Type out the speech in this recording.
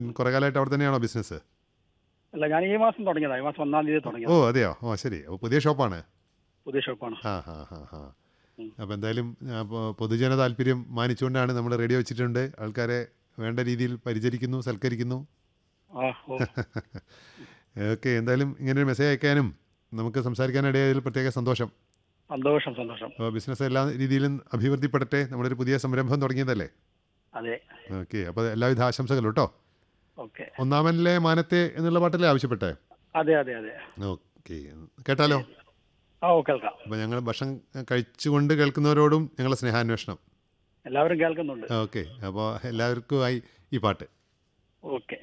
കുറേ കാലമായിട്ട് അവിടെ തന്നെയാണോ ബിസിനസ് അല്ല ഞാൻ ഈ മാസം തുടങ്ങിയതാണ് ഈ മാസം ഒന്നാം തീയതി ഓ തുടങ്ങിയത് അതെയോ ഓ ശരി അപ്പോൾ പുതിയ ഷോപ്പാണ് പുതിയ ഷോപ്പാണ് ആ ഹാ ഹാ ഹാ അപ്പോൾ എന്തായാലും ആ, പൊ- പൊതുജന താല്പര്യം മാനിച്ചുകൊണ്ടാണ് നമ്മൾ റേഡിയോ വെച്ചിട്ടുണ്ട് ആൾക്കാരെ വേണ്ട രീതിയിൽ പരിചരിക്കുന്നു സൽക്കരിക്കുന്നു ആ ഓ ഓക്കെ എന്തായാലും ഇങ്ങനെ ഒരു മെസ്സേജ് അയക്കാനും നമുക്ക് സംസാരിക്കാനിടയായതിൽ പ്രത്യേക സന്തോഷം സന്തോഷം സന്തോഷം അപ്പോൾ ബിസിനസ് എല്ലാ രീതിയിലും അഭിവൃദ്ധിപ്പെടട്ടെ നമ്മളൊരു പുതിയ സംരംഭം തുടങ്ങിയതല്ലേ അതെ ഓക്കെ അപ്പോൾ എല്ലാവിധ ആശംസകളും കേട്ടോ ഓക്കെ ഒന്നാമനിലെ മാനത്തെ എന്നുള്ള പാട്ടല്ലേ ആവശ്യപ്പെട്ടെ അതെ അതെ അതെ ഓക്കെ കേട്ടാലോ ആ ഓ കേൾക്കാം അപ്പോൾ ഞങ്ങൾ ഭക്ഷണം കഴിച്ചുകൊണ്ട് കേൾക്കുന്നവരോടും ഞങ്ങളെ സ്നേഹാന്വേഷണം എല്ലാവരും കേൾക്കുന്നുണ്ട് ഓക്കെ അപ്പോൾ എല്ലാവർക്കുമായി ഈ പാട്ട് ഓക്കെ